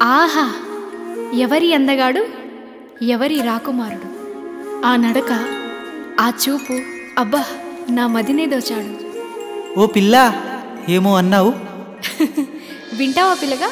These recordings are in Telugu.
ఆహా ఎవరి అందగాడు ఎవరి రాకుమారుడు ఆ నడక ఆ చూపు అబ్బా నా మదినే దోచాడు ఓ పిల్ల ఏమో అన్నావు వింటావా పిల్లగా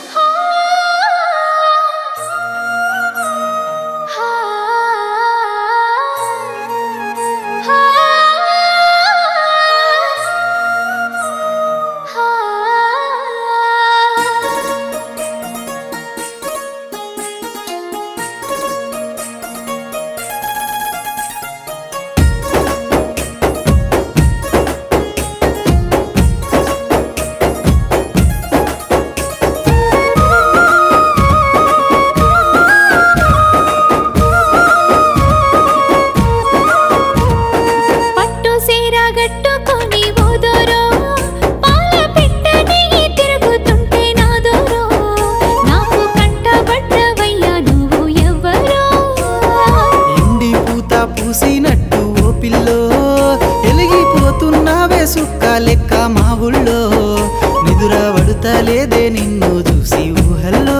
పట్టు సీర గట్టుకొని ఓదోరో పాల పిట్టని తిరుగుతుంటే నాదోరో నాకు కంటబడ్డవయ్యా నువ్వు ఎవ్వరో ఎండి పూత పూసినట్టు ఓ పిల్లో ఎలిగిపోతున్నావే సుక్క లెక్క మా ఊళ్ళో నిదుర పడుతలేదే నిన్ను చూసి ఊహల్లో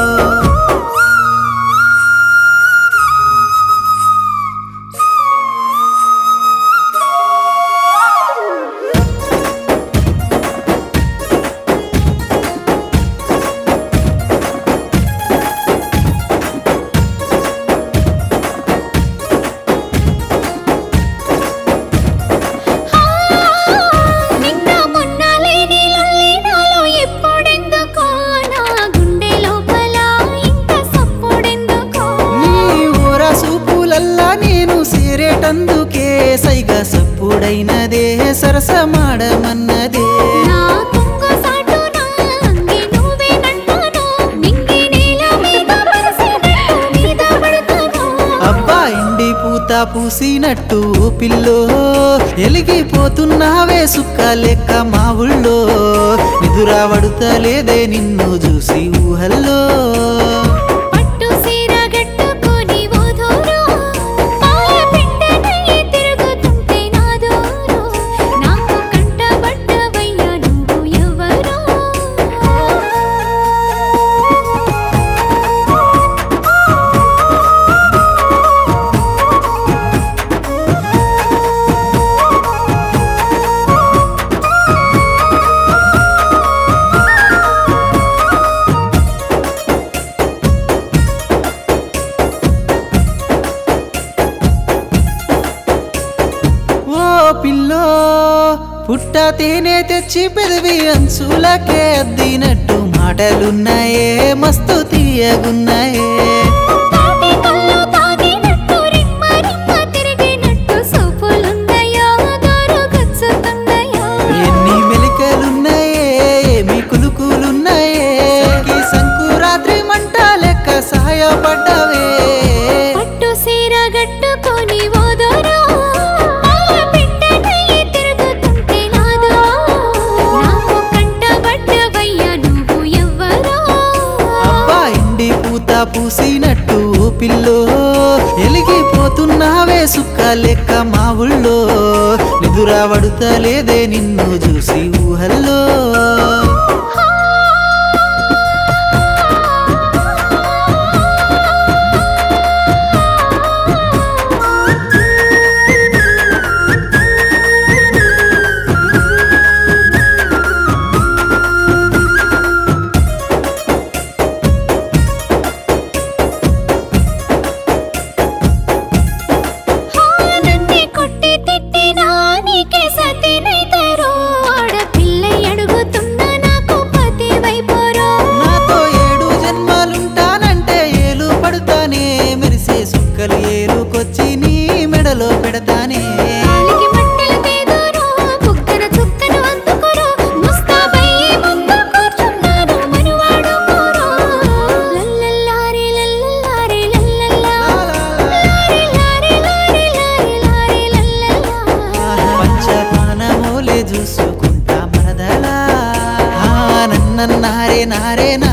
నిన్న మొన్న లేని లొల్లి నాలో ఎప్పుడెందుకో నా గుండె లోపల ఇంత సప్పుడెందుకో నీ ఊర సూపులల్లా నేను సేరేటందుకే సైగా సప్పుడైనదే సరసమాడమన్నదే నా కొంగు సాటున అంగి నువ్వేనంటాను నింగి నేల మీద పరిసినట్టు మీద పడతాను అబ్బా ఎండి పూత పూసినట్టు ఓ పిల్లో ఎలిగిపోతున్నావే సుక్క లెక్క మా ఊళ్ళో నిదుర పడుతలేదే నిన్ను చూసి ఊహల్లో పట్టు సీర గట్టుకొని ఓదోరో పాల పిట్టనై తిరుగుతుంటే నాదోరో నాకు కంటబడ్డవయ్యా నువ్వు ఎవరో ఓ పిల్లో పుట్ట తేనె తెచ్చి పెదవి అంచులకే అద్దినట్టు మాటలున్నాయే మస్తు తీయగున్నాయే తాటి కళ్ళు తాగినట్టు రిమ్మ రిమ్మ తిరిగినట్టు సోపులుందయా దారు గచ్చుతుందయా ఎన్ని మెలికలున్నాయే ఏమి కులుకులున్నాయే ఈ సంకురాత్రి మంట లెక్క సహాయపడ్డవే పట్టు సీర గట్టుకొని ఓదోరో పాల పిట్టనై తిరుగుతుంటే నాదో నాకు కంటబడ్డవయ్యా నువ్వు ఎవ్వరో అబ్బా ఎండి పూత పూసినట్టు ఓ పిల్లో ఎలిగిపోతున్నావే సుక్క లెక్క మా ఊళ్ళో నిదుర పడుతలేదే నిన్ను చూసి ఊహల్లో నన్నే కొట్టి తిట్టినా నీకే సతినైతారో ఆడపిల్ల అడుగుతున్నా నాకు పతి వైపోరో నాతో ఏడు జన్మాలుంటానంటే ఏలు పడుతానే మెరిసే సుక్కలు ఏలుకొచ్చి నీ మెడలో పెడతానే కాలికి మట్టెలు తేదోరో బుగ్గన చుక్కను అందుకోరో ముస్తాబయ్యి ముందు కూర్చున్నాను మనువాడు కోరో లల్లల్లారి లల్లల్లారి లల్లల్లా లారి లారి లారి లారి లారి లల్లల్లా పంచపానమోలే చూసుకుంటా మరదలా ఆ నన్నన్నారే నారే నా